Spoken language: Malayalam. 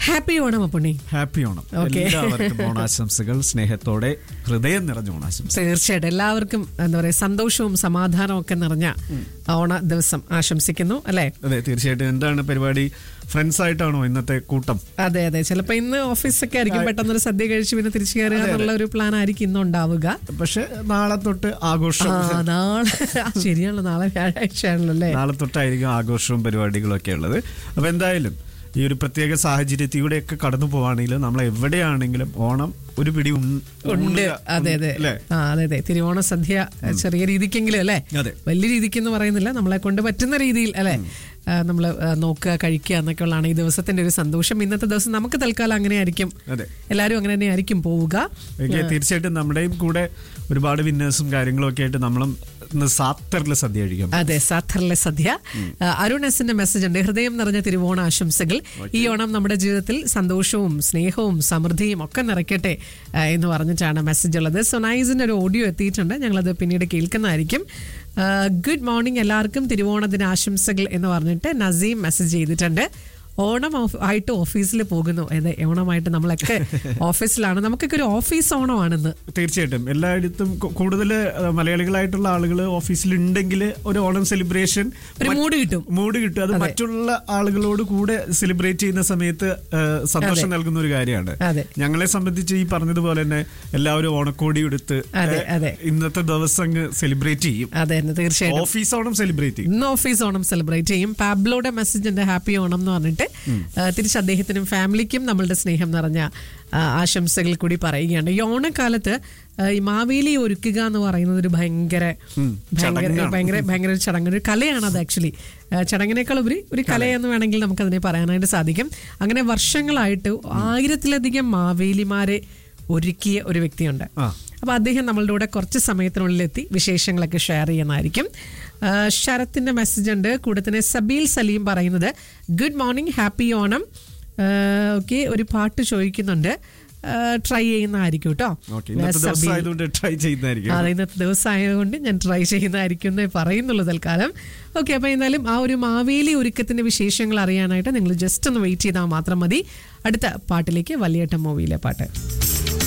Happy Onam Appunni happy Onam Okay. എല്ലാവർക്കും ഓണാശംസകൾ സ്നേഹത്തോടെ ഹൃദയം നിറഞ്ഞ ഓണാശംസ തീർച്ചയായിട്ടും എല്ലാവർക്കും എന്താ പറയാ സന്തോഷവും സമാധാനവും ഒക്കെ നിറഞ്ഞ ഓണ ദിവസം ആശംസിക്കുന്നു അല്ലെ അതെ തീർച്ചയായിട്ടും എന്താണ് പരിപാടി ഫ്രണ്ട്സ് ആയിട്ടാണോ ഇന്നത്തെ കൂട്ടം അതെ അതെ ചിലപ്പോ ഇന്ന് ഓഫീസൊക്കെ ആയിരിക്കും പെട്ടെന്നൊരു സദ്യ കഴിച്ച് പിന്നെ തിരിച്ചു കയറുക എന്നുള്ള ഒരു പ്ലാൻ ആയിരിക്കും ഇന്ന് ഉണ്ടാവുക പക്ഷെ നാളെ തൊട്ട് ആഘോഷം ആ നാളെ ആ, ശരിയാണല്ലോ നാളെ വ്യാഴാഴ്ചയാണല്ലോ അല്ലേ നാളെ തൊട്ടായിരിക്കും ആഘോഷവും പരിപാടികളും ഒക്കെ ഉള്ളത് അപ്പൊ എന്തായാലും ഈ ഒരു പ്രത്യേക സാഹചര്യത്തിലൂടെയൊക്കെ കടന്നു പോവാണെങ്കിൽ നമ്മൾ എവിടെയാണെങ്കിലും ഓണം ഒരു പിടി ഉൺ- ഉണ്ട് ഉണ്ണുക. അതെ അതെ അല്ലേ ആ അതെ അതെ തിരുവോണ സദ്യ ചെറിയ രീതിക്കെങ്കിലും അല്ലേ അതെ. വലിയ രീതിക്കെന്ന് പറയുന്നില്ല നമ്മളെ കൊണ്ട് പറ്റുന്ന രീതിയിൽ അല്ലെ നമ്മൾ നോക്കുക കഴിക്കുക എന്നൊക്കെ ഉള്ളതാണ് ഈ ദിവസത്തിന്റെ ഒരു സന്തോഷം ഇന്നത്തെ ദിവസം നമുക്ക് തൽക്കാലം അങ്ങനെ ആയിരിക്കും അതെ എല്ലാവരും അങ്ങനെ തന്നെ ആയിരിക്കും പോവുക ഓക്കെ തീർച്ചയായിട്ടും നമ്മുടെയും കൂടെ ഒരുപാട് വിന്നേഴ്സും കാര്യങ്ങളും ഒക്കെ ആയിട്ട് നമ്മളും ഇന്ന് സാത്തറിൽ സദ്യ കഴിക്കാം അതെ സാത്തറിലെ സദ്യ ആ, അരുൺ എസിന്റെ മെസ്സേജ് ഉണ്ട് ഹൃദയം നിറഞ്ഞ തിരുവോണ ആശംസകൾ ഈ ഓണം നമ്മുടെ ജീവിതത്തിൽ സന്തോഷവും സ്നേഹവും സമൃദ്ധിയും ഒക്കെ നിറയ്ക്കട്ടെ ആ, എന്ന് പറഞ്ഞിട്ടാണ് മെസ്സേജ് ഉള്ളത് സൊനൈസിന്റെ ഒരു ഓഡിയോ എത്തിയിട്ടുണ്ട് ഞങ്ങളത് പിന്നീട് കേൾക്കുന്നതായിരിക്കും ഗുഡ് മോർണിംഗ് എല്ലാവർക്കും തിരുവോണ ദിന ആശംസകൾ എന്ന് പറഞ്ഞിട്ട് നസീം മെസ്സേജ് ചെയ്തിട്ടുണ്ട് ഓണം ഓഫ്- ആയിട്ട് ഓഫീസിൽ പോകുന്നു അതെ ഓണമായിട്ട് നമ്മളൊക്കെ ഓഫീസിലാണ് നമുക്കൊക്കെ ഒരു ഓഫീസ് ഓണമാണിന്ന് തീർച്ചയായിട്ടും എല്ലായിടത്തും കൂടുതൽ മലയാളികളായിട്ടുള്ള ആളുകൾ ഓഫീസിലുണ്ടെങ്കിൽ ഒരു ഓണം സെലിബ്രേഷൻ ഒരു മൂഡ് കിട്ടും മൂഡ് കിട്ടും അത് മറ്റുള്ള ആളുകളോട് കൂടെ സെലിബ്രേറ്റ് ചെയ്യുന്ന സമയത്ത് ആ, സന്തോഷം നൽകുന്ന ഒരു കാര്യമാണ് അതെ. ഞങ്ങളെ സംബന്ധിച്ച് ഈ പറഞ്ഞതുപോലെ തന്നെ എല്ലാവരും ഓണക്കോടി എടുത്ത് അതെ, ആ, അതെ. ഇന്നത്തെ ദിവസം അങ്ങ് സെലിബ്രേറ്റ് ചെയ്യും അതെ തീർച്ചയായിട്ടും ഓഫീസ് ഓണം സെലിബ്രേറ്റ് ചെയ്യും ഇന്ന് ഓഫീസ് ഓണം സെലിബ്രേറ്റ് ചെയ്യും പാബ്ലോയുടെ മെസ്സേജ് ഉണ്ട് ഹാപ്പി ഓണം എന്ന് പറഞ്ഞിട്ട് ആ, തിരിച്ച് അദ്ദേഹത്തിനും ഫാമിലിക്കും നമ്മളുടെ സ്നേഹം നിറഞ്ഞ ആ, ആശംസകൾ കൂടി പറയുകയാണ് ഈ ഓണക്കാലത്ത് ആ, ഈ മാവേലി ഒരുക്കുക എന്ന് പറയുന്നത് ഒരു ഭയങ്കര ഭയങ്കര ചടങ്ങാണ്. ഭയങ്കര ഭയങ്കര ഒരു ചടങ്ങ് ഒരു കലയാണ് അത് ആക്ച്വലി ചടങ്ങിനേക്കാൾ ഉപരി ഒരു കലയെന്ന് വേണമെങ്കിൽ നമുക്കതിനെ പറയാനായിട്ട് സാധിക്കും അങ്ങനെ വർഷങ്ങളായിട്ട് ആയിരത്തിലധികം മാവേലിമാരെ ഒരുക്കിയ ഒരു വ്യക്തിയുണ്ട് ആ. അപ്പൊ അദ്ദേഹം നമ്മളുടെ കൂടെ കുറച്ച് സമയത്തിനുള്ളിൽ എത്തി വിശേഷങ്ങളൊക്കെ ഷെയർ ചെയ്യുന്നതായിരിക്കും ആ, ശരത്തിന്റെ മെസ്സേജ് ഉണ്ട് കൂടെ തന്നെ സബീൽ സലീം പറയുന്നത് good morning happy Onam okay ഒരു പാട്ട് ചോദിക്കുന്നുണ്ട് ട്രൈ ചെയ്യുന്നതായിരിക്കും കേട്ടോ ഓക്കെ ഇന്നത്തെ ദിവസം സബീൽ. ആയതുകൊണ്ട് ട്രൈ ചെയ്യുന്നതായിരിക്കും അതെ ഇന്നത്തെ ദിവസം ആയതുകൊണ്ട് ഞാൻ ട്രൈ ചെയ്യുന്നതായിരിക്കും എന്നേ പറയുന്നുള്ളൂ തൽക്കാലം ഓക്കെ അപ്പൊ എന്തായാലും ആ ഒരു മാവേലി ഒരുക്കത്തിന്റെ വിശേഷങ്ങൾ അറിയാനായിട്ട് നിങ്ങൾ ജസ്റ്റ് ഒന്ന് വെയിറ്റ് ചെയ്താൽ മാത്രം മതി അടുത്ത പാട്ടിലേക്ക് വലിയേട്ട മൂവിയിലെ പാട്ട്